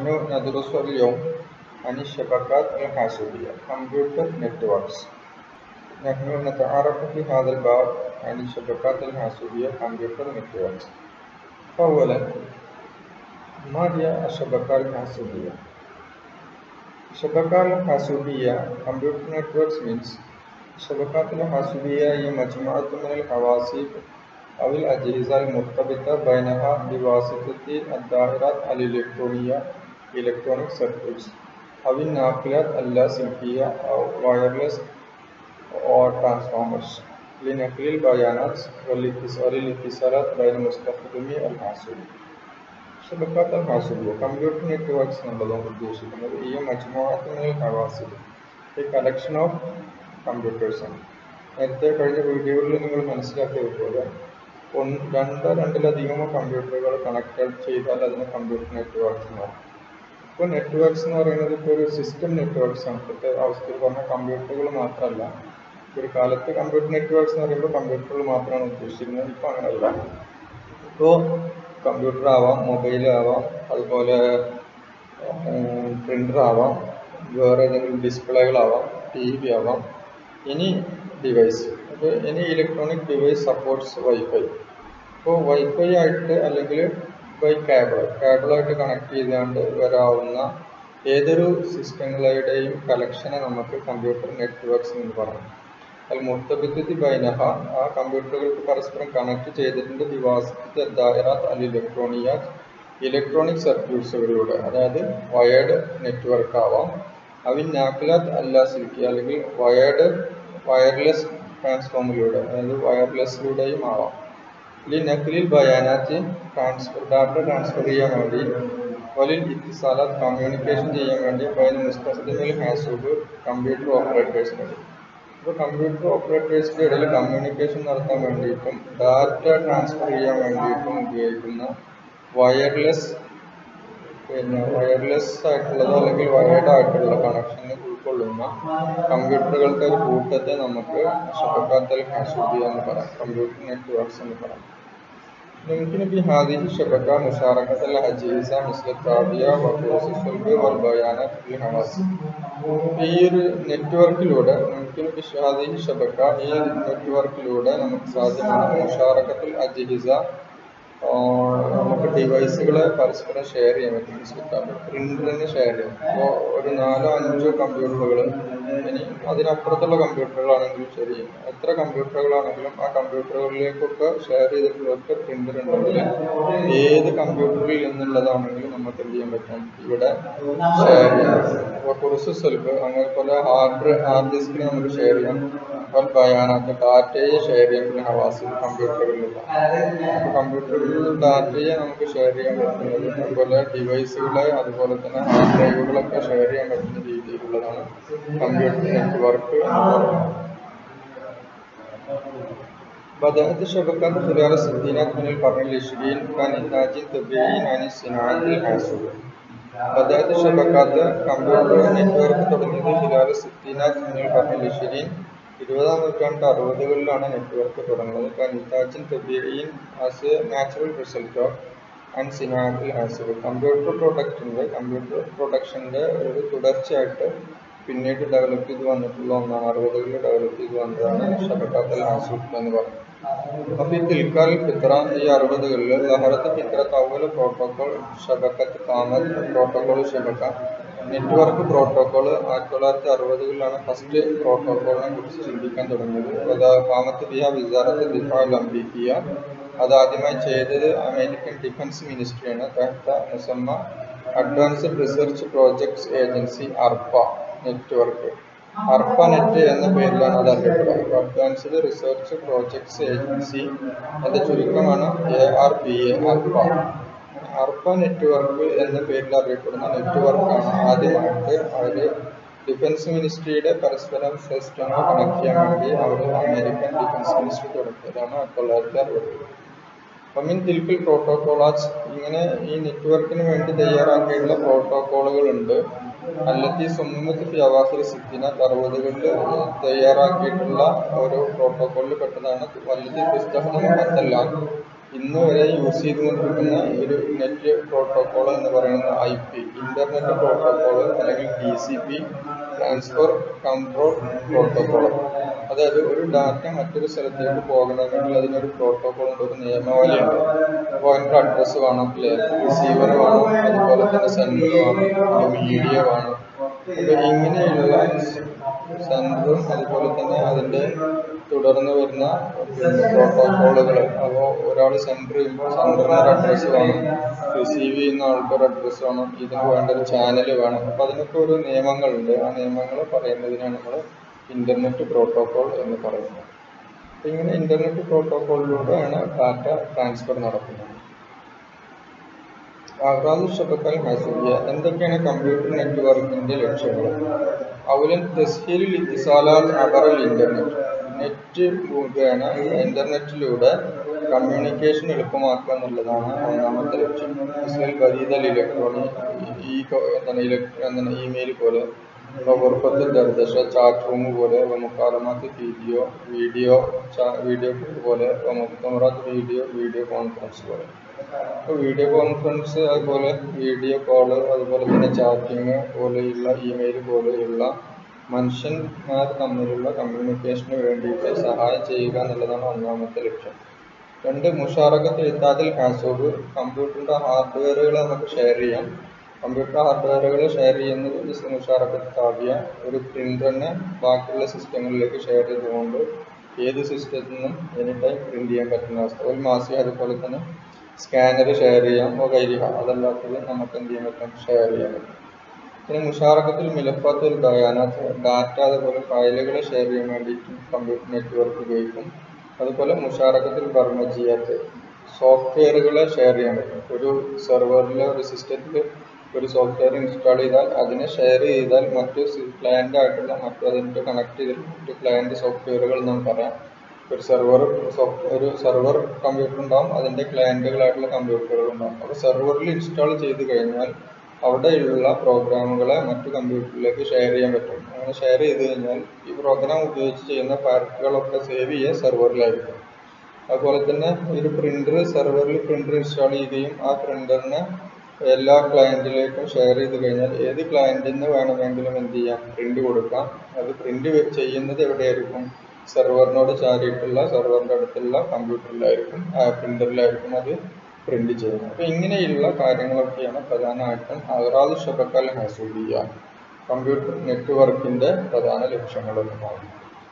نحن ندرس اليوم عن الشبكات الحاسوبية Computer Networks نحن نتعرف في هذا الباب عن الشبكات الحاسوبية Computer Networks فأولا ما هي الشبكات الحاسوبية؟ الشبكات الحاسوبية Computer Networks means الشبكات الحاسوبية هي مجموعة من الحواسيب أو الأجهزة المرتبطة بينها بواسطة الدائرات الإلكترونية Electronic Circuits أو الناقلات اللاسلكية أو Wireless or Transformers لنقل البيانات والاتصال الاتصالات بين مستخدمي الحاسوب شبكات الحاسوبية computer networks എന്നുള്ളതുകൊണ്ട് ഉദ്ദേശിക്കുന്നത് ഈ മജ്മുഅത്തുൽ ഹവാസിബ് ഈ collection of computers ആണ് നേരത്തെ കഴിഞ്ഞ വീഡിയോയിൽ നിങ്ങൾ മനസ്സിലാക്കിയതുപോലെ ഒന്ന് രണ്ടോ രണ്ടിലധികമോ കമ്പ്യൂട്ടറുകൾ കണക്റ്റഡ് ചെയ്താൽ അതിന് കമ്പ്യൂട്ടർ നെറ്റ്വർക്ക്സ് എന്ന് പറയും ഇപ്പോൾ നെറ്റ്വർക്ക്സ് എന്ന് പറയുന്നത് ഇപ്പോൾ ഒരു സിസ്റ്റം നെറ്റ്വർക്ക്സ് ആണ് ഇപ്പോഴത്തെ അവസ്ഥയിൽ പറഞ്ഞ കമ്പ്യൂട്ടറുകൾ മാത്രമല്ല ഒരു കാലത്ത് കമ്പ്യൂട്ടർ നെറ്റ്വർക്ക്സ് എന്ന് പറയുമ്പോൾ കമ്പ്യൂട്ടറുകൾ മാത്രമാണ് ഉദ്ദേശിക്കുന്നത് ഇപ്പോൾ അങ്ങനെയല്ല ഇപ്പോൾ കമ്പ്യൂട്ടർ ആവാം മൊബൈൽ ആവാം അതുപോലെ പ്രിൻ്റർ ആവാം വേറെ ഏതെങ്കിലും ഡിസ്പ്ലേകളാവാം ടി വി ആവാം എനി ഡിവൈസ് അപ്പോൾ any electronic device supports wifi ഇപ്പോൾ വൈഫൈ ആയിട്ട് അല്ലെങ്കിൽ ബൈ കേബിൾ കേബിളായിട്ട് കണക്ട് ചെയ്തുകൊണ്ട് വരാവുന്ന ഏതൊരു സിസ്റ്റങ്ങളുടെയും കളക്ഷനെ നമുക്ക് കമ്പ്യൂട്ടർ നെറ്റ്വർക്ക്സ് എന്ന് പറയാം അൽ മുർത്തബിത്തി ബൈനഹ ആ കമ്പ്യൂട്ടറുകൾക്ക് പരസ്പരം കണക്ട് ചെയ്തിട്ടുണ്ട് ദിവാസത്തെ ദായറാത്ത് അൽ ഇലക്ട്രോണിയാത്ത് ഇലക്ട്രോണിക് സർക്യൂട്ട്സുകളിലൂടെ അതായത് വയേർഡ് നെറ്റ്വർക്ക് ആവാം അവിൻ നാക്കിലാത്ത് അല്ല സിൽക്കി അല്ലെങ്കിൽ വയേർഡ് വയർലെസ് ട്രാൻസ്ഫോമിലൂടെ അതായത് വയർലെസ്സിലൂടെയും ആവാം ഈ നക്കിലിൽ ബയാനാറ്റ് ട്രാൻസ്ഫർ ഡാറ്റ ട്രാൻസ്ഫർ ചെയ്യാൻ വേണ്ടി വലിൽ ഇത്തിസാലാത്ത് കമ്മ്യൂണിക്കേഷൻ ചെയ്യാൻ വേണ്ടി ബൈൻ മുസ്തഖദിമിൽ ഹാസൂബ് കമ്പ്യൂട്ടർ ഓപ്പറേറ്റേഴ്സിനുണ്ട് ഇപ്പോൾ കമ്പ്യൂട്ടർ ഓപ്പറേറ്റേഴ്സിൻ്റെ ഇടയിൽ കമ്മ്യൂണിക്കേഷൻ നടത്താൻ വേണ്ടിയിട്ടും ഡാറ്റ ട്രാൻസ്ഫർ ചെയ്യാൻ വേണ്ടിയിട്ടും ഉപയോഗിക്കുന്ന വയർലെസ് പിന്നെ വയർലെസ് ആയിട്ടുള്ളത് അല്ലെങ്കിൽ വയർഡ് ആയിട്ടുള്ള കണക്ഷൻ ഉൾക്കൊള്ളുന്ന കമ്പ്യൂട്ടറുകളുടെ ഒരു കൂട്ടത്തെ നമുക്ക് ഷബക്കാത്തൽ ഹാസുബിയ എന്ന് പറയാം കമ്പ്യൂട്ടർ നെറ്റ്വർക്ക്സ് എന്ന് പറയാം يمكن بهذه الشبكة مشاركة الأجهزة مثل التابعة وقوس الصلب والبيانات في الحواس ഈ ഒരു നെറ്റ്വർക്കിലൂടെ നമുക്ക് ബിഹാദി ഷബക്ക ഈ നെറ്റ്വർക്കിലൂടെ നമുക്ക് സാധ്യമാണ് മുഷാറക്കത്തിൽ അജിഹിസ നമുക്ക് ഡിവൈസുകളെ പരസ്പരം ഷെയർ ചെയ്യാൻ പറ്റും പ്രിന്ററിന് ഷെയർ ചെയ്യാം അപ്പോൾ ഒരു നാലോ അഞ്ചോ കമ്പ്യൂട്ടറുകൾ ഇനി അതിനപ്പുറത്തുള്ള കമ്പ്യൂട്ടറുകളാണെങ്കിലും ശരി എത്ര കമ്പ്യൂട്ടറുകളാണെങ്കിലും ആ കമ്പ്യൂട്ടറുകളിലേക്കൊക്കെ ഷെയർ ചെയ്തിട്ടുള്ള ഒറ്റ പ്രിന്റർ ഉണ്ടെങ്കിൽ ഏത് കമ്പ്യൂട്ടറിൽ നിന്നുള്ളതാണെങ്കിലും നമുക്ക് എന്ത് ചെയ്യാൻ പറ്റും ഇവിടെ ഷെയർ ചെയ്യാൻ പറ്റും അപ്പോൾ കുറച്ച് സ്വൽപ്പ് അങ്ങനെ പോലെ ഹാർഡ് ഹാർഡ് ഡിസ്കിന് നമുക്ക് ഷെയർ ചെയ്യാം അപ്പോൾ ബയാനത്ത് ഡാറ്റയെ ഷെയർ ചെയ്യാൻ പിന്നെ ഹവാസിൽ കമ്പ്യൂട്ടറുകളിലുള്ള അപ്പോൾ കമ്പ്യൂട്ടറുകളിൽ ഡാറ്റയെ നമുക്ക് ഷെയർ ചെയ്യാൻ പറ്റുന്നത് അതുപോലെ ഡിവൈസുകളെ അതുപോലെ തന്നെ ഹാർഡ് ഡ്രൈവുകളൊക്കെ ഷെയർ ചെയ്യാൻ പറ്റുന്ന രീതിയിലുള്ളതാണ് കമ്പ്യൂട്ടർ നെറ്റ്വർക്ക് എന്ന് പറയുന്നത് بدأت الشبكات خلال الستينات من القرن العشرين كنتاج طبيعي عن الصناعة الحاسوبية بدأت الشبكات കമ്പ്യൂട്ടർ നെറ്റ്വർക്ക് തുടങ്ങിയത് ഖിലാൽ സിത്തീനാത്ത് من القرن العشرين ഇരുപതാം നൂറ്റാണ്ട് അറുപതുകളിലാണ് നെറ്റ്വർക്ക് തുടങ്ങുന്നത് കനിതാജിൻ തബിയയിൻ as a natural result of and സിനാത്തിൽ ഹാസിബ് കമ്പ്യൂട്ടർ പ്രൊഡക്റ്റിൻ്റെ കമ്പ്യൂട്ടർ പ്രൊഡക്ഷൻ്റെ ഒരു തുടർച്ചയായിട്ട് പിന്നീട് ഡെവലപ്പ് ചെയ്ത് വന്നിട്ടുള്ള ഒന്നാണ് അറുപതുകളിൽ ഡെവലപ്പ് ചെയ്ത് വന്നതാണ് ഷബക്കാത്തൽ ഹാസൂഫ് എന്ന് പറയുന്നത് അപ്പോൾ ഈ തിൽക്കാൽ ഫിത്ര ഈ അറുപതുകളിൽ ലഹറത്ത് ഫിത്ര തവല പ്രോട്ടോകോൾ ഷബക്കത്ത് കാമത്ത് പ്രോട്ടോകോൾ ഷബക്ക നെറ്റ്വർക്ക് പ്രോട്ടോകോൾ ആയിരത്തി തൊള്ളായിരത്തി അറുപതുകളിലാണ് ഫസ്റ്റ് പ്രോട്ടോകോളിനെ കുറിച്ച് ചിന്തിക്കാൻ തുടങ്ങിയത് കാമത്ത് ബിയ വിസാറത്ത് ദിഫാ ലംബിക്കിയ അത് ആദ്യമായി ചെയ്തത് അമേരിക്കൻ ഡിഫൻസ് മിനിസ്ട്രിയാണ് തഹത്ത മുസമ്മ advanced research projects agency ARPA network ARPA net എന്ന പേരിലാണ് അത് അറിയപ്പെടുന്നത് അഡ്വാൻസ്ഡ് റിസർച്ച് പ്രോജക്ട്സ് ഏജൻസി അതിന്റെ ചുരുക്കമാണ് A R P A ARPA ARPA network എന്ന പേരിൽ അറിയപ്പെടുന്ന നെറ്റ്വർക്കാണ് ആദ്യമായിട്ട് അവർ ഡിഫൻസ് മിനിസ്ട്രിയുടെ പരസ്പരം സിസ്റ്റങ്ങൾ കണക്ട് ചെയ്യാൻ വേണ്ടി അവർ അമേരിക്കൻ ഡിഫൻസ് മിനിസ്ട്രി തുടങ്ങിയതാണ് ആയിരത്തി തൊള്ളായിരത്തി അറുപത്തി പമിൻ തിൽക്കിൽ പ്രോട്ടോകോളാസ് ഇങ്ങനെ ഈ നെറ്റ്വർക്കിന് വേണ്ടി തയ്യാറാക്കിയിട്ടുള്ള പ്രോട്ടോകോളുകൾ ഉണ്ട് അല്ലത്തി സുമ്മത്ത് ഫി അവാസിൽ സിദ്ദിന അറുപതുകളിൽ തയ്യാറാക്കിയിട്ടുള്ള ഒരു പ്രോട്ടോകോളിൽ പെട്ടതാണ് വല്ലതി പുസ്തകം അതല്ല ഇന്ന് വരെ യൂസ് ചെയ്തുകൊണ്ടിരിക്കുന്ന ഒരു നെറ്റ് പ്രോട്ടോകോൾ എന്ന് പറയുന്നത് ഐ പി ഇന്റർനെറ്റ് പ്രോട്ടോകോൾ അല്ലെങ്കിൽ D C P transfer control protocol അതായത് ഒരു ഡാറ്റ മറ്റൊരു സ്ഥലത്തേക്ക് പോകണമെങ്കിൽ അതിനൊരു പ്രോട്ടോകോൾ ഉണ്ട് ഒരു നിയമാവലി ഉണ്ട് അപ്പോൾ അതിൻ്റെ അഡ്രസ്സ് വേണം അല്ലേ റിസീവർ വേണം അതുപോലെ തന്നെ സെൻഡർ വേണം മീഡിയ വേണം അപ്പോൾ ഇങ്ങനെയുള്ള സെൻഡറും അതുപോലെ തന്നെ അതിൻ്റെ തുടർന്ന് വരുന്ന പ്രോട്ടോകോളുകൾ അപ്പോൾ ഒരാൾ സെൻഡർ ചെയ്യുമ്പോൾ സെൻഡറിന് ഒരു അഡ്രസ്സ് വേണം റിസീവ് ചെയ്യുന്ന ആൾക്ക് ഒരു അഡ്രസ്സ് വേണം ഇതിന് വേണ്ട ഒരു ചാനൽ വേണം അപ്പോൾ അതിനൊക്കെ ഒരു നിയമങ്ങളുണ്ട് ആ നിയമങ്ങൾ പറയുന്നതിനാണ് നമ്മൾ ഇന്റർനെറ്റ് പ്രോട്ടോകോൾ എന്ന് പറയുന്നത് അപ്പോൾ ഇങ്ങനെ ഇന്റർനെറ്റ് പ്രോട്ടോകോളിലൂടെയാണ് ഡാറ്റ ട്രാൻസ്ഫർ നടക്കുന്നത് അഗ്രാദ് ഷബക്കൽ ഹസൂയ എന്തൊക്കെയാണ് കമ്പ്യൂട്ടർ നെറ്റ്വർക്കിന്റെ ലക്ഷ്യങ്ങൾ അവലൻ തസ്ഹീലുൽ ഇത്തിസാലാത്ത് അബറൽ ഇന്റർനെറ്റ് നെറ്റ് മുഖേന ഇന്റർനെറ്റിലൂടെ കമ്മ്യൂണിക്കേഷൻ എളുപ്പമാക്കുക എന്നുള്ളതാണ് ഒന്നാമത്തെ ലക്ഷ്യം ഇസ്രയേൽ ബരീദൽ ഇലക്ട്രോണിക് ഈ എന്താണ് ഇലക്ട്രോ എന്താണ് ഇമെയിൽ പോലെ ഗുർഫത്ത് ദർദശ ചാറ്റ് റൂം പോലെ മുക്കാലമാത്ത് വീഡിയോ വീഡിയോ വീഡിയോ പോലെ മുക്തമറാത്ത് വീഡിയോ വീഡിയോ കോൺഫറൻസ് പോലെ അപ്പോൾ വീഡിയോ കോൺഫറൻസ് അതുപോലെ വീഡിയോ കോള് അതുപോലെ തന്നെ ചാറ്റിങ് പോലെയുള്ള ഇമെയിൽ പോലെയുള്ള മനുഷ്യന്മാർ തമ്മിലുള്ള കമ്മ്യൂണിക്കേഷന് വേണ്ടിയിട്ട് സഹായം ചെയ്യുക എന്നുള്ളതാണ് ഒന്നാമത്തെ ലക്ഷ്യം രണ്ട് മുഷാറക്കത്ത് ഇത്താദിൽ ഹാസോബ് കമ്പ്യൂട്ടറിൻ്റെ ഹാർഡ്വെയറുകൾ നമുക്ക് ഷെയർ ചെയ്യാം കമ്പ്യൂട്ടർ ഹാർഡ്വെയറുകൾ ഷെയർ ചെയ്യുന്നത് മുഷാറക്കത്ത് താവിയ ഒരു പ്രിൻ്ററിനെ ബാക്കിയുള്ള സിസ്റ്റങ്ങളിലേക്ക് ഷെയർ ചെയ്തുകൊണ്ട് ഏത് സിസ്റ്റത്തിൽ നിന്നും എനി ടൈം പ്രിൻ്റ് ചെയ്യാൻ പറ്റുന്ന അവസ്ഥ ഒരു മാസി അതുപോലെ തന്നെ സ്കാനർ ഷെയർ ചെയ്യാം കൈരിക അതല്ലാത്തത് നമുക്ക് എന്ത് ചെയ്യാൻ പറ്റും ഷെയർ ചെയ്യാൻ പറ്റും പിന്നെ മുഷാറക്കത്തിൽ മിലഫാത്തുൽ ബയാനാത്ത് ഡാറ്റ അതുപോലെ ഫയലുകൾ ഷെയർ ചെയ്യാൻ വേണ്ടിയിട്ട് കമ്പ്യൂട്ടർ നെറ്റ്വർക്ക് ഉപയോഗിക്കും അതുപോലെ മുഷാറക്കത്തിൽ ബർമജിയാത്ത് സോഫ്റ്റ്വെയറുകളെ ഷെയർ ചെയ്യാൻ പറ്റും ഒരു സെർവറിലെ ഒരു സിസ്റ്റത്തിൽ ഒരു സോഫ്റ്റ്വെയർ ഇൻസ്റ്റാൾ ചെയ്താൽ അതിനെ ഷെയർ ചെയ്താൽ മറ്റു ക്ലയൻ്റ് ആയിട്ടുള്ള മറ്റു അതിൻ്റെ കണക്ട് ചെയ്തിട്ട് മറ്റു ക്ലയൻ്റ് സോഫ്റ്റ്വെയറുകൾ എന്ന് പറയാം ഒരു സെർവർ സോഫ്റ്റ് ഒരു സെർവർ കമ്പ്യൂട്ടർ ഉണ്ടാവും അതിൻ്റെ ക്ലയൻറ്റുകളായിട്ടുള്ള കമ്പ്യൂട്ടറുകൾ ഉണ്ടാവും അപ്പോൾ സെർവറിൽ ഇൻസ്റ്റാൾ ചെയ്ത് കഴിഞ്ഞാൽ അവിടെയുള്ള പ്രോഗ്രാമുകളെ മറ്റു കമ്പ്യൂട്ടറിലേക്ക് ഷെയർ ചെയ്യാൻ പറ്റും അങ്ങനെ ഷെയർ ചെയ്ത് കഴിഞ്ഞാൽ ഈ പ്രോഗ്രാം ഉപയോഗിച്ച് ചെയ്യുന്ന പാർട്ടുകളൊക്കെ സേവ് ചെയ്യുക സെർവറിലായിരിക്കും അതുപോലെ തന്നെ ഒരു പ്രിൻ്റർ സെർവറിൽ പ്രിൻ്റർ ഇൻസ്റ്റാൾ ചെയ്യുകയും ആ പ്രിൻ്ററിനെ എല്ലാ ക്ലയൻറ്റിലേക്കും ഷെയർ ചെയ്ത് കഴിഞ്ഞാൽ ഏത് ക്ലയൻറ്റിൽ നിന്ന് വേണമെങ്കിലും എന്ത് ചെയ്യാം പ്രിൻ്റ് കൊടുക്കാം അത് പ്രിൻ്റ് ചെയ്യുന്നത് എവിടെയായിരിക്കും സെർവറിനോട് ചാരിയിട്ടുള്ള സെർവറിൻ്റെ അടുത്തുള്ള കമ്പ്യൂട്ടറിലായിരിക്കും പ്രിൻ്ററിലായിരിക്കും അത് പ്രിൻ്റ് ചെയ്യുന്നത് അപ്പോൾ ഇങ്ങനെയുള്ള കാര്യങ്ങളൊക്കെയാണ് പ്രധാനമായിട്ടും അഹ്റാദ് ഷബക്കൽ ഹസൂദിയ കമ്പ്യൂട്ടർ നെറ്റ്വർക്കിൻ്റെ പ്രധാന ലക്ഷ്യങ്ങൾ എന്ന് പറയുന്നത്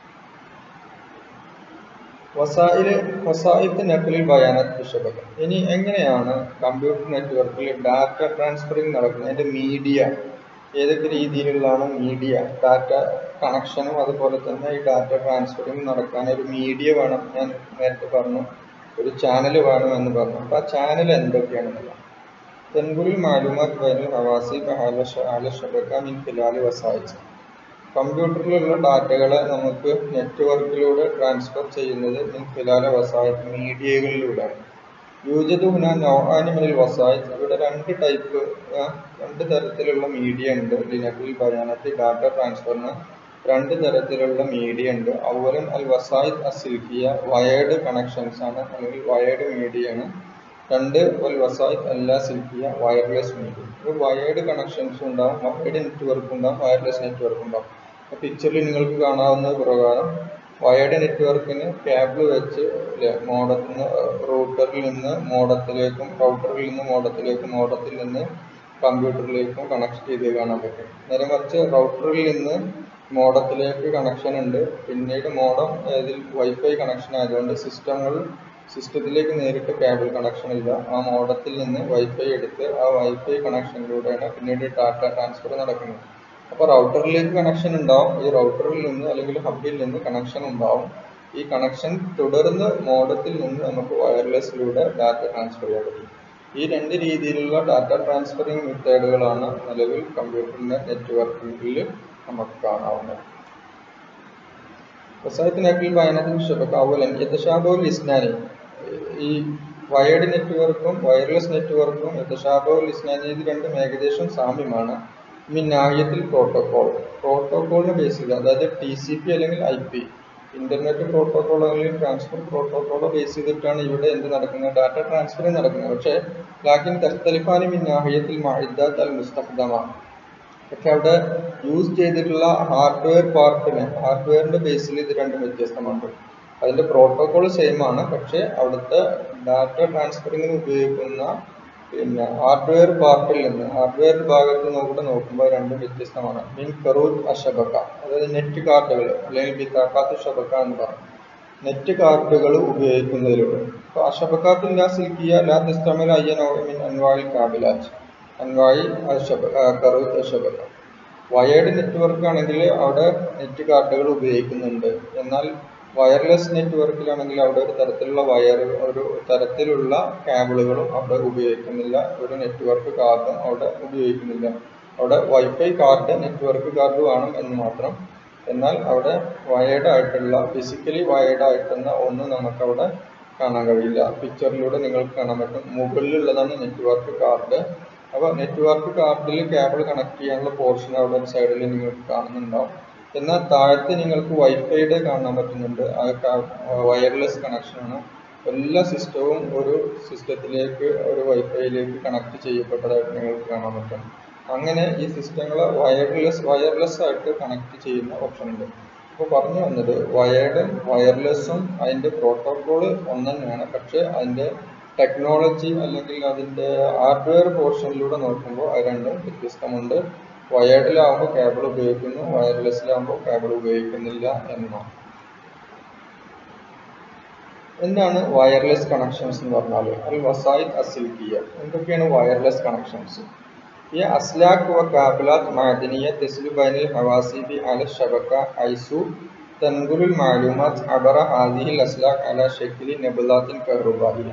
വസായിൽ വസായിത്ത് നക്കലിൽ ബയാനത്ത് ഷബക്ക ഇനി എങ്ങനെയാണ് കമ്പ്യൂട്ടർ നെറ്റ്വർക്കിൽ ഡാറ്റ ട്രാൻസ്ഫറിങ് നടക്കുന്നത് അതിൻ്റെ മീഡിയ ഏതൊക്കെ രീതിയിലുള്ളതാണ് മീഡിയ ഡാറ്റ കണക്ഷനും അതുപോലെ തന്നെ ഈ ഡാറ്റ ട്രാൻസ്ഫറിങ് നടക്കാൻ ഒരു മീഡിയ വേണം ഞാൻ നേരത്തെ പറഞ്ഞു ഒരു ചാനൽ വേണം എന്ന് പറഞ്ഞു അപ്പോൾ ആ ചാനൽ എന്തൊക്കെയാണെന്നുള്ള തെൻകുലിൽ മാലുമാത്ത് ബൈനുൽ ഹവാസി ആല ഷബക്ക മിൻ ഖിലാൽ വസായിച്ച് കമ്പ്യൂട്ടറിലുള്ള ഡാറ്റകളെ നമുക്ക് നെറ്റ്വർക്കിലൂടെ ട്രാൻസ്ഫർ ചെയ്യുന്നത് മിൻ ഖിലാല വസായിത്ത് മീഡിയകളിലൂടെയാണ് യൂജദ് ഹുന നൗആനി മിനൽ വസായിത്ത് ഇവിടെ രണ്ട് ടൈപ്പ് രണ്ട് തരത്തിലുള്ള മീഡിയ ഉണ്ട് ലിനക്കിൽ ബയാനത്തിൽ ഡാറ്റ ട്രാൻസ്ഫറിന് രണ്ട് തരത്തിലുള്ള മീഡിയ ഉണ്ട് അവലൻ അൽ വസായിത്ത് അസിൽക്കിയ വയേർഡ് കണക്ഷൻസ് ആണ് അല്ലെങ്കിൽ വയേർഡ് മീഡിയ ആണ് രണ്ട് അൽ വസായിത്ത് അല്ല സിൽക്കിയ വയർലെസ് മീഡിയ ഒരു വയേർഡ് കണക്ഷൻസ് ഉണ്ടാവും വയേർഡ് നെറ്റ്വർക്ക് ഉണ്ടാവും വയർലെസ് നെറ്റ്വർക്ക് ഉണ്ടാവും പിക്ചറിൽ നിങ്ങൾക്ക് കാണാവുന്ന പ്രകാരം വയേർഡ് നെറ്റ്വർക്കിന് കേബിൾ വെച്ച് മോഡത്തിൽ നിന്ന് റൂട്ടറിൽ നിന്ന് മോഡത്തിലേക്കും റൗട്ടറിൽ നിന്ന് മോഡത്തിലേക്കും മോഡത്തിൽ നിന്ന് കമ്പ്യൂട്ടറിലേക്കും കണക്ട് ചെയ്ത് കാണാൻ പറ്റും നേരെ മറിച്ച് റൗട്ടറിൽ നിന്ന് മോഡത്തിലേക്ക് കണക്ഷൻ ഉണ്ട് പിന്നീട് മോഡം ഇതിൽ വൈഫൈ കണക്ഷൻ ആയതുകൊണ്ട് സിസ്റ്റങ്ങൾ സിസ്റ്റത്തിലേക്ക് നേരിട്ട് കേബിൾ കണക്ഷൻ ഇല്ല ആ മോഡത്തിൽ നിന്ന് വൈഫൈ എടുത്ത് ആ വൈഫൈ കണക്ഷനിലൂടെയാണ് പിന്നീട് ഡാറ്റ ട്രാൻസ്ഫർ നടക്കുന്നത് അപ്പോൾ റൗട്ടറിലേക്ക് കണക്ഷൻ ഉണ്ടാവും ഈ റൗട്ടറിൽ നിന്ന് അല്ലെങ്കിൽ ഹബിൽ നിന്ന് കണക്ഷൻ ഉണ്ടാവും ഈ കണക്ഷൻ തുടർന്ന് മോഡത്തിൽ നിന്ന് നമുക്ക് വയർലെസ്സിലൂടെ ഡാറ്റ ട്രാൻസ്ഫർ ചെയ്യാൻ പറ്റും ഈ രണ്ട് രീതിയിലുള്ള ഡാറ്റ ട്രാൻസ്ഫറിങ് മെത്തേഡുകളാണ് നിലവിൽ കമ്പ്യൂട്ടറിൻ്റെ നെറ്റ്വർക്കിംഗിൽ നമുക്ക് കാണാവുന്നത് വസായത്തിനക്കിൽ ബയനത്തിൽ ഷബക്ക അവലൻ യഥശാബോൽ ഇസ്നാനി ഈ വയേർഡ് നെറ്റ്വർക്കും വയർലെസ് നെറ്റ്വർക്കും യഥശാബോൽ ഇസ്നാനി ഇത് രണ്ടും ഏകദേശം സാമ്യമാണ് മിൻ നാഹ്യത്തിൽ പ്രോട്ടോകോൾ പ്രോട്ടോകോളിനെ ബേസ് ചെയ്ത് അതായത് ടി സി പി അല്ലെങ്കിൽ ഐ പി ഇന്റർനെറ്റ് പ്രോട്ടോകോൾ അല്ലെങ്കിൽ ട്രാൻസ്ഫർ പ്രോട്ടോകോൾ ബേസ് ചെയ്തിട്ടാണ് ഇവിടെ എന്ത് നടക്കുന്നത് ഡാറ്റ ട്രാൻസ്ഫർ നടക്കുന്നത് പക്ഷേ ലാക്കിൻ തസ്തലിഫാനി മിൻ നാഹിയത്തിൽ മഅദ്ദാത്ത് അൽ മുസ്തഖ്ദമ പക്ഷെ അവിടെ യൂസ് ചെയ്തിട്ടുള്ള ഹാർഡ്വെയർ പാർട്ടിന് ഹാർഡ്വെയറിന്റെ ബേസിൽ ഇത് രണ്ടും വ്യത്യസ്തമാണ് അതിന്റെ പ്രോട്ടോകോൾ സെയിം ആണ് പക്ഷെ അവിടുത്തെ ഡാറ്റ ട്രാൻസ്ഫറിങ്ങിന് ഉപയോഗിക്കുന്ന പിന്നെ ഹാർഡ്വെയർ പാർട്ടിൽ നിന്ന് ഹാർഡ്വെയർ ഭാഗത്ത് നോക്കിട്ട് നോക്കുമ്പോൾ രണ്ടും വ്യത്യസ്തമാണ് മീൻ കറൂത്ത് അഷബക്ക അതായത് നെറ്റ് കാർഡുകൾ അല്ലെങ്കിൽ ബിത്താക്കാത്ത് ഷബക്ക എന്ന് പറയും നെറ്റ് കാർഡുകൾ ഉപയോഗിക്കുന്നതിലൂടെ അപ്പോൾ അഷബക്കാത്തിൽ ലാ സിൽക്കിയ ലാ തിസ്തമൽ അയ്യൻ മിൻ അൻവായിൽ കാബിലാറ്റ് അൻവായി അഷബ കറൂത്ത് അഷബക്ക വയേർഡ് നെറ്റ്വർക്ക് ആണെങ്കിൽ അവിടെ നെറ്റ് കാർഡുകൾ ഉപയോഗിക്കുന്നുണ്ട് എന്നാൽ വയർലെസ് നെറ്റ്വർക്കിലാണെങ്കിൽ അവിടെ ഒരു തരത്തിലുള്ള വയർ ഒരു തരത്തിലുള്ള കേബിളുകളും അവിടെ ഉപയോഗിക്കുന്നില്ല ഒരു നെറ്റ്വർക്ക് കാർഡും അവിടെ ഉപയോഗിക്കുന്നില്ല അവിടെ വൈഫൈ കാർഡ് നെറ്റ്വർക്ക് കാർഡ് വേണം എന്ന് മാത്രം എന്നാൽ അവിടെ വയേർഡ് ആയിട്ടുള്ള ഫിസിക്കലി വയേർഡ് ആയിട്ടുള്ള ഒന്നും നമുക്കവിടെ കാണാൻ കഴിയില്ല പിക്ചറിലൂടെ നിങ്ങൾക്ക് കാണാൻ പറ്റും മുകളിലുള്ളതാണ് നെറ്റ്വർക്ക് കാർഡ് അപ്പോൾ നെറ്റ്വർക്ക് കാർഡിൽ കേബിൾ കണക്ട് ചെയ്യാനുള്ള പോർഷൻ അവിടെ സൈഡിൽ നിങ്ങൾക്ക് കാണുന്നുണ്ടാവും എന്നാൽ താഴത്ത് നിങ്ങൾക്ക് വൈഫൈയുടെ കാണാൻ പറ്റുന്നുണ്ട് ആ വയർലെസ് കണക്ഷനാണ് എല്ലാ സിസ്റ്റവും ഒരു സിസ്റ്റത്തിലേക്ക് ഒരു വൈഫൈയിലേക്ക് കണക്ട് ചെയ്യപ്പെട്ടതായിട്ട് നിങ്ങൾക്ക് കാണാൻ പറ്റും അങ്ങനെ ഈ സിസ്റ്റങ്ങളെ വയർലെസ് വയർലെസ് ആയിട്ട് കണക്ട് ചെയ്യുന്ന ഓപ്ഷൻ ഉണ്ട് അപ്പോൾ പറഞ്ഞു വന്നത് വയർഡും വയർലെസ്സും അതിൻ്റെ പ്രോട്ടോക്കോള് ഒന്ന് തന്നെയാണ് പക്ഷേ അതിൻ്റെ ടെക്നോളജി അല്ലെങ്കിൽ അതിൻ്റെ ഹാർഡ്വെയർ പോർഷനിലൂടെ നോക്കുമ്പോൾ അത് രണ്ടും വ്യത്യസ്തമുണ്ട് വയേർഡിലാവുമ്പോൾ കേബിൾ ഉപയോഗിക്കുന്നു വയർലെസ്സിലാവുമ്പോൾ കേബിൾ ഉപയോഗിക്കുന്നില്ല എന്നാണ് എന്താണ് വയർലെസ് കണക്ഷൻസ് എന്ന് പറഞ്ഞാൽ അൽ വസായിദ് അസിൽക്കിയ എന്തൊക്കെയാണ് വയർലെസ് കണക്ഷൻസ് ഈ അസ്ലാഖ് വ കാബിലാത്ത് മാദിനിയ തെസ്ലു ബൈനിൽ ഹവാസിബി അല ഷബക്ക ഐസു തൻഗുലുൽ മാലൂമാത്ത് അബറ ഹാദിഹിൽ അസ്ലാഖ് അല ഷെക്കിലി നെബുലാത്തിൻ കറുബാഹിയ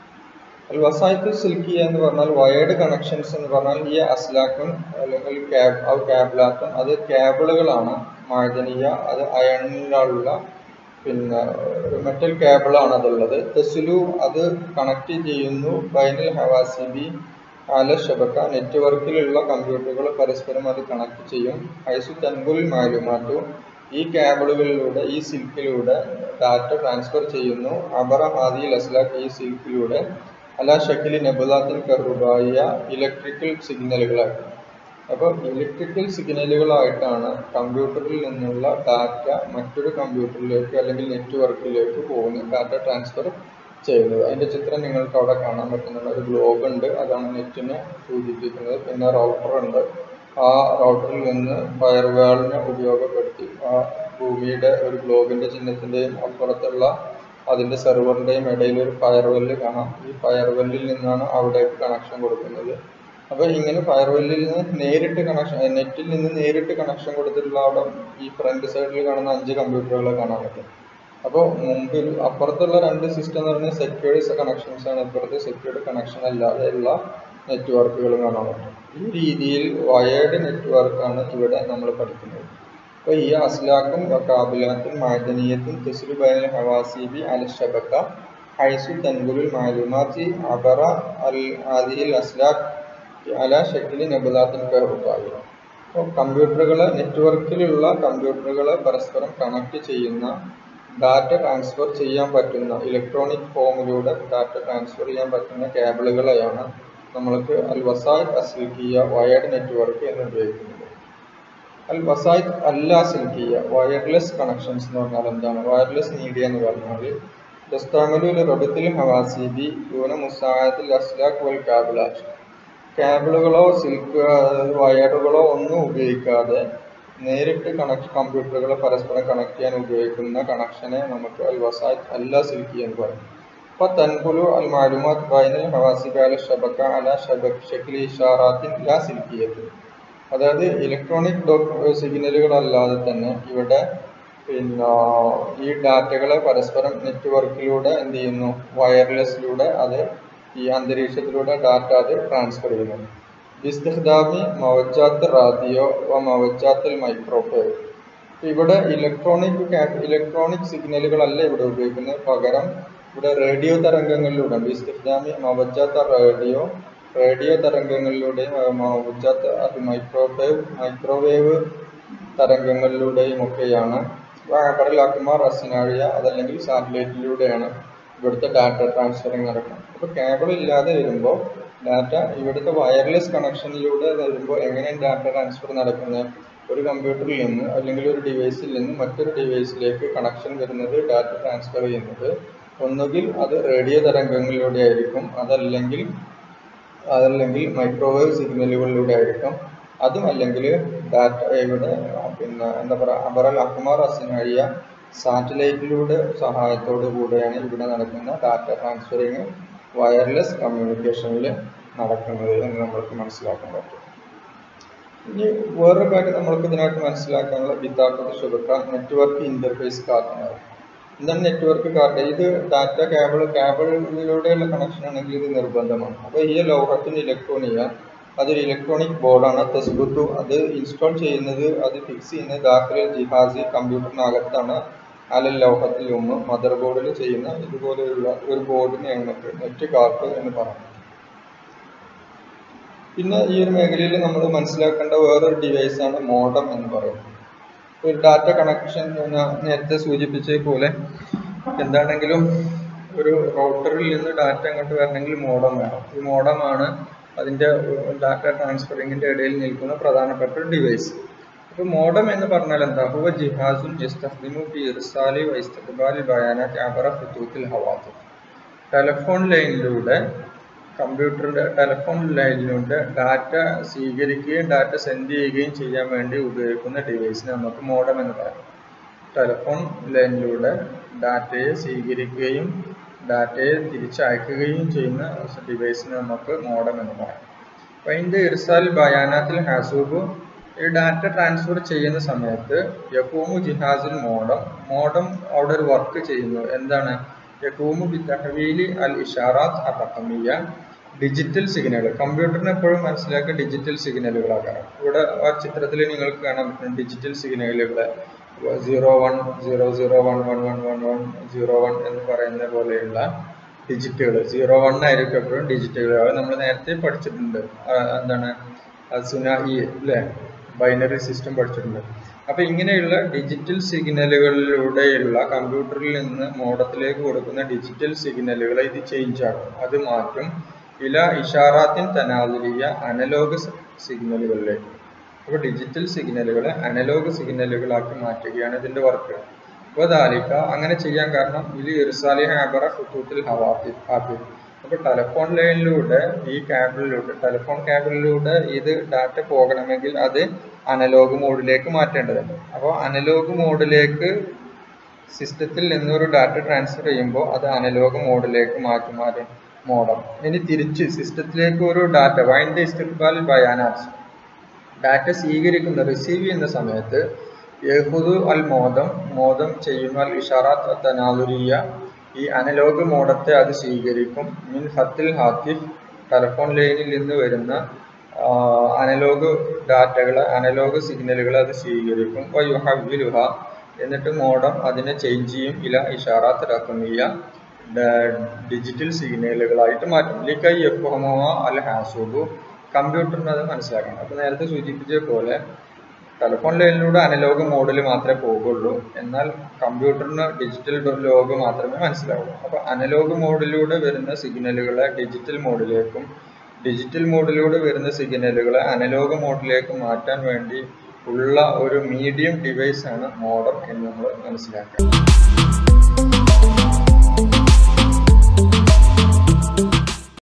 അൽ വസായിത്തു സിൽക്കിയ എന്ന് പറഞ്ഞാൽ വയേർഡ് കണക്ഷൻസ് എന്ന് പറഞ്ഞാൽ ഈ അസ്ലാക്കും അല്ലെങ്കിൽ ക്യാബ് അത് ക്യാബിലാത്തും അത് കേബിളുകളാണ് മാദനീയ അത് അയണിലുള്ള പിന്നെ ഒരു മെറ്റൽ കേബിളാണ് അതുള്ളത് തെസുലു അത് കണക്ട് ചെയ്യുന്നു ബൈനൽ ഹവാസിബി അല ഷബക്ക നെറ്റ്വർക്കിലുള്ള കമ്പ്യൂട്ടറുകൾ പരസ്പരം അത് കണക്ട് ചെയ്യും ഐസു തൻകുൽ മാലുമാറ്റു ഈ കേബിളുകളിലൂടെ ഈ സിൽക്കിലൂടെ ഡാറ്റ ട്രാൻസ്ഫർ ചെയ്യുന്നു അബറ ഹാദിൽ അസ്ലാഖ് ഈ സിൽക്കിലൂടെ അല ഷക്കിലി നെബുലാത്തിൻ കറുബായ ഇലക്ട്രിക്കൽ സിഗ്നലുകളായിട്ട് അപ്പോൾ ഇലക്ട്രിക്കൽ സിഗ്നലുകളായിട്ടാണ് കമ്പ്യൂട്ടറിൽ നിന്നുള്ള ഡാറ്റ മറ്റൊരു കമ്പ്യൂട്ടറിലേക്ക് അല്ലെങ്കിൽ നെറ്റ്വർക്കിലേക്ക് പോകുന്നത് ഡാറ്റ ട്രാൻസ്ഫർ ചെയ്യുന്നത് അതിൻ്റെ ചിത്രം നിങ്ങൾക്ക് അവിടെ കാണാൻ പറ്റുന്നുണ്ട് ഒരു ഗ്ലോബ് ഉണ്ട് അതാണ് നെറ്റിനെ സൂചിപ്പിക്കുന്നത് പിന്നെ റൗട്ടർ ഉണ്ട് ആ റൗട്ടറിൽ നിന്ന് ഫയർവാളിനെ ഉപയോഗപ്പെടുത്തി ആ ഭൂമിയുടെ ഒരു ഗ്ലോബിൻ്റെ ചിഹ്നത്തിൻ്റെയും അപ്പുറത്തുള്ള അതിൻ്റെ സെർവറിൻ്റെയും ഇടയിൽ ഒരു ഫയർവെല്ല് കാണാം ഈ ഫയർവെല്ലിൽ നിന്നാണ് അവിടേക്ക് കണക്ഷൻ കൊടുക്കുന്നത് അപ്പോൾ ഇങ്ങനെ ഫയർവെല്ലിൽ നിന്ന് നേരിട്ട് കണക്ഷൻ നെറ്റിൽ നിന്ന് നേരിട്ട് കണക്ഷൻ കൊടുത്തിട്ടുള്ള അവിടെ ഈ ഫ്രണ്ട് സൈഡിൽ കാണുന്ന അഞ്ച് കമ്പ്യൂട്ടറുകളെ കാണാൻ പറ്റും അപ്പോൾ മുമ്പിൽ അപ്പുറത്തുള്ള രണ്ട് സിസ്റ്റം എന്ന് പറഞ്ഞാൽ സെക്യൂർഡ് കണക്ഷൻസ് ആണ് ഇപ്പുറത്ത് സെക്യൂർഡ് കണക്ഷൻ അല്ലാതെയുള്ള നെറ്റ്വർക്കുകളും കാണാൻ പറ്റും ഈ രീതിയിൽ വയേർഡ് നെറ്റ്വർക്കാണ് ഇവിടെ നമ്മൾ പഠിക്കുന്നത് അപ്പോൾ ഈ അസ്ലാഖും കാബിലാത്തും മാദനീയത്തും തെസുലു ബൈൽ ഹവാസിബി അൽ ഷബക്ക ഹൈസു തൻഗുലുൽ മാലുമാത്തി അബറ അൽ ആദിൽ അസ്ലാഖ് അല ഷക്കിലി നബുലാത്തിൻ കറുബായി അപ്പോൾ കമ്പ്യൂട്ടറുകൾ നെറ്റ്വർക്കിലുള്ള കമ്പ്യൂട്ടറുകളെ പരസ്പരം കണക്ട് ചെയ്യുന്ന ഡാറ്റ ട്രാൻസ്ഫർ ചെയ്യാൻ പറ്റുന്ന ഇലക്ട്രോണിക് ഫോമിലൂടെ ഡാറ്റ ട്രാൻസ്ഫർ ചെയ്യാൻ പറ്റുന്ന കേബിളുകളെയാണ് നമ്മൾക്ക് അൽ വസായിദ് അസ്ലിക്കിയ വയർഡ് നെറ്റ്വർക്ക് എന്ന് ഉപയോഗിക്കുന്നത് അൽ വസായിദ് അല്ല സിൽക്കിയ വയർലെസ് കണക്ഷൻസ് എന്ന് പറഞ്ഞാൽ എന്താണ് വയർലെസ് മീഡിയ എന്ന് പറഞ്ഞാൽ ദസ്താമലുൽ റബത്തിൽ ഹവാസിബി ദൂന മുസായത്തിൽ അസ്ലാഖ് വൽ കാബിലാറ്റ് കേബിളുകളോ സിൽക്ക് വയറുകളോ ഒന്നും ഉപയോഗിക്കാതെ നേരിട്ട് കണക്ട് കമ്പ്യൂട്ടറുകൾ പരസ്പരം കണക്ട് ചെയ്യാൻ ഉപയോഗിക്കുന്ന കണക്ഷനെ നമുക്ക് അൽ വസായ് അല്ല സിൽക്കി എന്ന് പറയും അപ്പോൾ തൻകുലു അൽ മാലുമാത്ത് ബൈനൽ ഹവാസിബ അല ഷബക്ക അല ഷബക് ഷക്കിലി ഇഷാറാത്തിൻ ലാ സിൽക്കിയത്ത് അതായത് ഇലക്ട്രോണിക് ഡോക് സിഗ്നലുകളല്ലാതെ തന്നെ ഇവിടെ പിന്നെ ഈ ഡാറ്റകളെ പരസ്പരം നെറ്റ്വർക്കിലൂടെ എന്ത് ചെയ്യുന്നു വയർലെസ്സിലൂടെ അത് ഈ അന്തരീക്ഷത്തിലൂടെ ഡാറ്റ അത് ട്രാൻസ്ഫർ ചെയ്യുന്നു ബിസ്തിഖ്ദാമി മവജാത്ത് റാദിയോ വ മവജാത്തിൽ മൈക്രോഫേവ് ഇവിടെ ഇലക്ട്രോണിക് ഇലക്ട്രോണിക് സിഗ്നലുകളല്ല ഇവിടെ ഉപയോഗിക്കുന്നത് പകരം ഇവിടെ റേഡിയോ തരംഗങ്ങളിലൂടെ ബിസ്തിഖ്ദാമി മവജാത്ത റേഡിയോ റേഡിയോ തരംഗങ്ങളിലൂടെയും മവജാത്ത് മൈക്രോവേവ് മൈക്രോവേവ് തരംഗങ്ങളിലൂടെയും ഒക്കെയാണ് കേബിളിലാക്കുമ്പോൾ റസിനാഴിയ അതല്ലെങ്കിൽ സാറ്റലൈറ്റിലൂടെയാണ് ഇവിടുത്തെ ഡാറ്റ ട്രാൻസ്ഫറിങ് നടക്കുന്നത് അപ്പോൾ കേബിൾ ഇല്ലാതെ വരുമ്പോൾ ഡാറ്റ ഇവിടുത്തെ വയർലെസ് കണക്ഷനിലൂടെ വരുമ്പോൾ എങ്ങനെയാണ് ഡാറ്റ ട്രാൻസ്ഫർ നടക്കുന്നത് ഒരു കമ്പ്യൂട്ടറിൽ നിന്ന് അല്ലെങ്കിൽ ഒരു ഡിവൈസിൽ നിന്ന് മറ്റൊരു ഡിവൈസിലേക്ക് കണക്ഷൻ വരുന്നത് ഡാറ്റ ട്രാൻസ്ഫർ ചെയ്യുന്നത് ഒന്നുകിൽ അത് റേഡിയോ തരംഗങ്ങളിലൂടെ ആയിരിക്കും അതല്ലെങ്കിൽ അതല്ലെങ്കിൽ മൈക്രോവേവ് സിഗ്നലുകളിലൂടെ ആയിരിക്കും അതും അല്ലെങ്കിൽ ഡാറ്റ ഇവിടെ പിന്നെ എന്താ പറയുക അബറൽ അഹ്മാർ അസിനഴിയ സാറ്റലൈറ്റിലൂടെ സഹായത്തോടു കൂടെയാണ് ഇവിടെ നടക്കുന്ന ഡാറ്റ ട്രാൻസ്ഫറിങ് വയർലെസ് കമ്മ്യൂണിക്കേഷനിൽ നടക്കുന്നത് എന്ന് നമ്മൾക്ക് മനസ്സിലാക്കാൻ പറ്റും ഇനി വേറൊരു കാര്യം നമ്മൾക്ക് ഇതിനായിട്ട് മനസ്സിലാക്കാനുള്ള വിത്താക്കത്ത് ഷുബക്ക നെറ്റ്വർക്ക് ഇന്റർഫേസ് കാർഡ് എന്താണ് നെറ്റ്വർക്ക് കാർഡ് ഇത് ഡാറ്റ കേബിൾ കേബിളിലൂടെയുള്ള കണക്ഷൻ ആണെങ്കിൽ ഇത് നിർബന്ധമാണ് അപ്പോൾ ഈ ലോഹത്തിന് ഇലക്ട്രോണിയ അതൊരു ഇലക്ട്രോണിക് ബോർഡാണ് തസ്ബുത്തു അത് ഇൻസ്റ്റാൾ ചെയ്യുന്നത് അത് ഫിക്സ് ചെയ്യുന്നത് ദാഖിൽ ജിഹാസി കമ്പ്യൂട്ടറിനകത്താണ് അലൽ ലോഹത്തിൽ ഒന്ന് മദർ ബോർഡിൽ ചെയ്യുന്ന ഇതുപോലെയുള്ള ഒരു ബോർഡിനെയാണ് നമുക്ക് നെറ്റ് കാർഡ് എന്ന് പറയുന്നത് പിന്നെ ഈ ഒരു മേഖലയിൽ നമ്മൾ മനസ്സിലാക്കേണ്ട വേറൊരു ഡിവൈസാണ് മോഡം എന്ന് പറയുന്നത് ഒരു ഡാറ്റ കണക്ഷൻ നേരത്തെ സൂചിപ്പിച്ചത് പോലെ എന്താണെങ്കിലും ഒരു റൗട്ടറിൽ നിന്ന് ഡാറ്റ അങ്ങോട്ട് വരണമെങ്കിൽ മോഡം വേണം ഈ മോഡമാണ് അതിൻ്റെ ഡാറ്റ ട്രാൻസ്ഫറിങ്ങിൻ്റെ ഇടയിൽ നിൽക്കുന്ന പ്രധാനപ്പെട്ട ഒരു ഡിവൈസ് അപ്പോൾ മോഡം എന്ന് പറഞ്ഞാൽ എന്താ ഹുവ ജിഹാസുൻ യസ്തഖ്ദിമു ഫി ഇർസാലി വ ഇസ്തിഖ്ബാലി ബയാനാത്ത് അബറ ഖുതൂത്തിൽ ഹവാത്ത് ടെലഫോൺ ലൈനിലൂടെ കമ്പ്യൂട്ടറിൻ്റെ ടെലഫോൺ ലൈനിലൂടെ ഡാറ്റ സ്വീകരിക്കുകയും ഡാറ്റ സെൻഡ് ചെയ്യുകയും ചെയ്യാൻ വേണ്ടി ഉപയോഗിക്കുന്ന ഡിവൈസിനെ നമുക്ക് മോഡം എന്ന് പറയാം ടെലഫോൺ ലൈനിലൂടെ ഡാറ്റയെ സ്വീകരിക്കുകയും ഡാറ്റയെ തിരിച്ചയക്കുകയും ചെയ്യുന്ന ഡിവൈസിനെ നമുക്ക് മോഡം എന്ന് പറയാം അപ്പോൾ ഇതിൻ്റെ ഇർസാൽ ബയാനാത്തിൽ ഹാസൂബ് ഈ ഡാറ്റ ട്രാൻസ്ഫർ ചെയ്യുന്ന സമയത്ത് യക്കൂമു ജിഹാസിൽ മോഡം മോഡം അവിടെ ഒരു വർക്ക് ചെയ്യുന്നു എന്താണ് യക്കൂമു ബി തഹവീലി അൽ ഇഷാറാത്ത് അറക്കമിയ ഡിജിറ്റൽ സിഗ്നലുകൾ കമ്പ്യൂട്ടറിന് എപ്പോഴും മനസ്സിലാക്കുക ഡിജിറ്റൽ സിഗ്നലുകളാക്കണം ഇവിടെ ആ ചിത്രത്തിൽ നിങ്ങൾക്ക് കാണാൻ പറ്റും ഡിജിറ്റൽ സിഗ്നലുകൾ zero one zero zero one one one one one zero one എന്ന് പറയുന്ന പോലെയുള്ള ഡിജിറ്റുകൾ സീറോ വൺ ആയിരിക്കും എപ്പോഴും ഡിജിറ്റുകൾ അത് നമ്മൾ നേരത്തെ പഠിച്ചിട്ടുണ്ട് എന്താണ് സുനായി അല്ലേ ബൈനറി സിസ്റ്റം പഠിച്ചിട്ടുണ്ട് അപ്പോൾ ഇങ്ങനെയുള്ള ഡിജിറ്റൽ സിഗ്നലുകളിലൂടെയുള്ള കമ്പ്യൂട്ടറിൽ നിന്ന് മോഡത്തിലേക്ക് കൊടുക്കുന്ന ഡിജിറ്റൽ സിഗ്നലുകളെ ഇത് ചേഞ്ച് ആക്കും അത് മാറ്റും ഇല ഇഷാറാത്തിൻ തനാദുലിയ അനലോഗ് സിഗ്നലുകളിലേക്ക് അപ്പോൾ ഡിജിറ്റൽ സിഗ്നലുകളെ അനലോഗ് സിഗ്നലുകളാക്കി മാറ്റുകയാണ് ഇതിൻ്റെ വർക്ക് അപ്പോൾ ദാലിക്ക അങ്ങനെ ചെയ്യാൻ കാരണം ഇത് ഇർസാലിഹ അബറ ഹുത്തൂത്തിൽ ഹവാത്തി ഹാഫിൽ അപ്പോൾ ടെലഫോൺ ലൈനിലൂടെ ഈ കേബിളിലൂടെ ടെലഫോൺ കേബിളിലൂടെ ഇത് ഡാറ്റ പോകണമെങ്കിൽ അത് അനലോഗ് മോഡിലേക്ക് മാറ്റേണ്ടതുണ്ട് അപ്പോൾ അനലോഗ് മോഡിലേക്ക് സിസ്റ്റത്തിൽ നിന്നൊരു ഡാറ്റ ട്രാൻസ്ഫർ ചെയ്യുമ്പോൾ അത് അനലോഗ് മോഡിലേക്ക് മാറ്റി മാറും മോഡം ഇനി തിരിച്ച് സിസ്റ്റത്തിലേക്ക് ഒരു ഡാറ്റ വൈൻഡ് ഇസ്തിഖ്ബാൽ ബയാനാസ് ഡാറ്റ സ്വീകരിക്കുന്ന റിസീവ് ചെയ്യുന്ന സമയത്ത് യഹുദു അൽ മോദം മോദം ചെയ്യുന്ന അൽ ഇഷാറാത്ത് തനാദുരിയ ഈ അനലോഗ് മോഡത്തെ അത് സ്വീകരിക്കും മിൻ ഹത്തിൽ ഹാത്തിഫ് ടെലഫോൺ ലൈനിൽ നിന്ന് വരുന്ന അനലോഗ് ഡാറ്റകളെ അനലോഗ് സിഗ്നലുകൾ അത് സ്വീകരിക്കും വയുഹവിലുഹ എന്നിട്ട് മോഡം അതിനെ ചേഞ്ച് ചെയ്യും ഇല ഇഷാറാത്ത് റക്കമിയ ഡിജിറ്റൽ സിഗ്നലുകളായിട്ട് മാറ്റും ലിക്കൈ എഫ് അൽ ഹാസൂബു കമ്പ്യൂട്ടറിന് അത് മനസ്സിലാക്കണം അപ്പോൾ നേരത്തെ സൂചിപ്പിച്ച പോലെ ടെലഫോൺ ലൈനിലൂടെ അനലോഗ് മോഡിൽ മാത്രമേ പോകുള്ളൂ എന്നാൽ കമ്പ്യൂട്ടറിന് ഡിജിറ്റൽ ലോഗ് മാത്രമേ മനസ്സിലാവൂ അപ്പോൾ അനലോഗ് മോഡിലൂടെ വരുന്ന സിഗ്നലുകളെ ഡിജിറ്റൽ മോഡിലേക്കും ഡിജിറ്റൽ മോഡിലൂടെ വരുന്ന സിഗ്നലുകളെ അനലോഗ് മോഡിലേക്ക് മാറ്റാൻ വേണ്ടി ഉള്ള ഒരു മീഡിയം ഡിവൈസ് ആണ് മോഡം എന്ന് നമ്മൾ മനസ്സിലാക്കുക